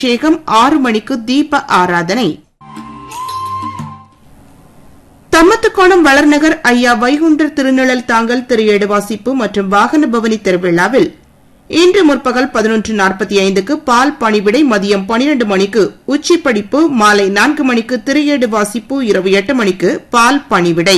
அபிஷேகம் ஆறு மணிக்கு தீப ஆராதனை தம்மத்துக்கோணம் வளர்நகர் ஐயா வைகுண்டர் திருநிழல் தாங்கல் திரு ஏடு வாசிப்பு மற்றும் வாகன பவனி திருவிழாவில் இன்று முற்பகல் பதினொன்று நாற்பத்தி ஐந்துக்கு பால் பணிவிடை மதியம் பனிரெண்டு மணிக்கு உச்சி படிப்பு மாலை நான்கு மணிக்கு திரையேடு வாசிப்பு இரவு எட்டு மணிக்கு பால் பணிவிடை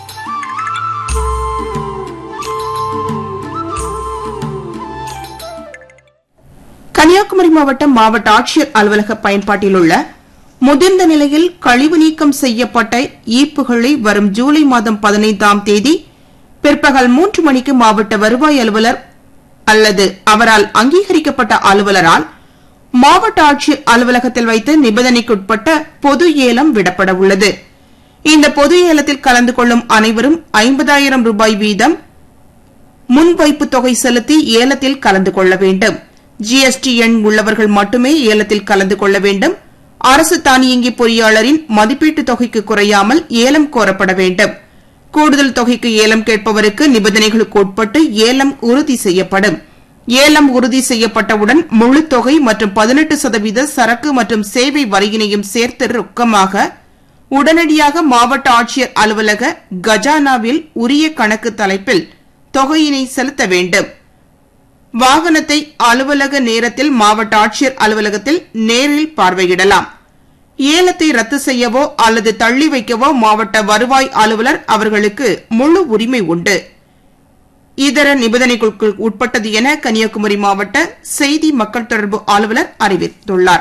கன்னியாகுமரி மாவட்டம் மாவட்ட ஆட்சியர் அலுவலக பயன்பாட்டில் உள்ள முதிர்ந்த நிலையில் கழிவு நீக்கம் செய்யப்பட்ட ஈப்புகளை வரும் ஜூலை மாதம் பதினைந்தாம் தேதி பிற்பகல் மூன்று மணிக்கு மாவட்ட வருவாய் அலுவலர் அல்லது அவரால் அங்கீகரிக்கப்பட்ட அலுவலரால் மாவட்ட ஆட்சியர் அலுவலகத்தில் வைத்து நிபந்தனைக்குட்பட்ட பொது ஏலம் விடப்பட உள்ளது இந்த பொது ஏலத்தில் கலந்து கொள்ளும் அனைவரும் ஐம்பதாயிரம் ரூபாய் வீதம் முன்வைப்பு தொகை செலுத்தி ஏலத்தில் கலந்து கொள்ள வேண்டும் ஜிஎஸ்டி எண் உள்ளவர்கள் மட்டுமே ஏலத்தில் கலந்து கொள்ள வேண்டும் அரசு தானியங்கி பொறியாளரின் மதிப்பீட்டு தொகைக்கு குறையாமல் ஏலம் கோரப்பட வேண்டும் கூடுதல் தொகைக்கு ஏலம் கேட்பவருக்கு நிபந்தனைகளுக்கு உட்பட்டு ஏலம் உறுதி செய்யப்படும் ஏலம் உறுதி செய்யப்பட்டவுடன் முழு தொகை மற்றும் பதினெட்டு சதவீத சரக்கு மற்றும் சேவை வரியினையும் சேர்த்து ரொக்கமாக உடனடியாக மாவட்ட ஆட்சியர் அலுவலக கஜானாவில் உரிய கணக்கு தலைப்பில் தொகையினை செலுத்த வேண்டும் வாகனத்தை அலுவலக நேரத்தில் மாவட்ட ஆட்சியர் அலுவலகத்தில் நேரில் பார்வையிடலாம் ஏலத்தை ரத்து செய்யவோ அல்லது தள்ளி வைக்கவோ மாவட்ட வருவாய் அலுவலர் அவர்களுக்கு முழு உரிமை உண்டு இதர நிபந்தனைகளுக்கு உட்பட்டது என கன்னியாகுமரி மாவட்ட செய்தி மக்கள் தொடர்பு அலுவலர் அறிவித்துள்ளார்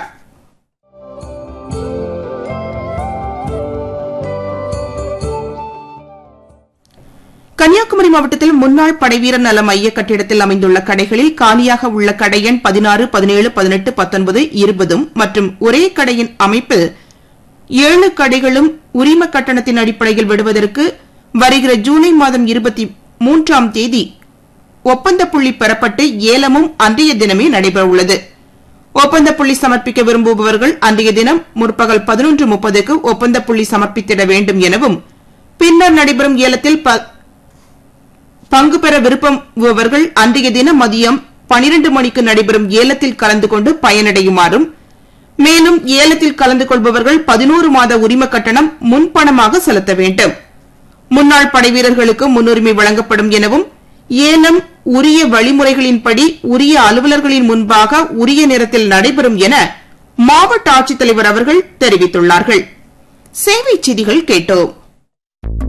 கன்னியாகுமரி மாவட்டத்தில் முன்னாள் படைவீரர் நல மைய கட்டிடத்தில் அமைந்துள்ள கடைகளில் காலியாக உள்ள கடை எண் பதினாறு பதினேழு பதினெட்டு பத்தொன்பது இருபதும் மற்றும் ஒரே கடையின் அமைப்பில் ஏழு கடைகளும் உரிம கட்டணத்தின் அடிப்படையில் விடுவதற்கு வருகிற ஜூலை மாதம் இருபத்தி மூன்றாம் தேதி ஒப்பந்த புள்ளி பெறப்பட்டு ஏலமும் அன்றைய தினமே நடைபெறவுள்ளது ஒப்பந்த புள்ளி சமர்ப்பிக்க விரும்புபவர்கள் அன்றைய தினம் முற்பகல் பதினொன்று முப்பதுக்கு ஒப்பந்த புள்ளி சமர்ப்பித்திட வேண்டும் எனவும் பின்னர் நடைபெறும் ஏலத்தில் பங்கு பெற விரும்புபவர்கள் அன்றைய தினம் மதியம் பனிரண்டு மணிக்கு நடைபெறும் ஏலத்தில் கலந்து கொண்டு பயனடையுமாறும் மேலும் ஏலத்தில் கலந்து கொள்பவர்கள் பதினோரு மாத உரிம கட்டணம் முன்பணமாக செலுத்த வேண்டும் முன்னாள் படைவீரர்களுக்கு முன்னுரிமை வழங்கப்படும் எனவும் ஏலம் உரிய வழிமுறைகளின்படி உரிய அலுவலர்களின் முன்பாக உரிய நேரத்தில் நடைபெறும் என மாவட்ட ஆட்சித்தலைவர் அவர்கள் தெரிவித்துள்ளார்கள் சேவை செய்திகள் கேட்டோம்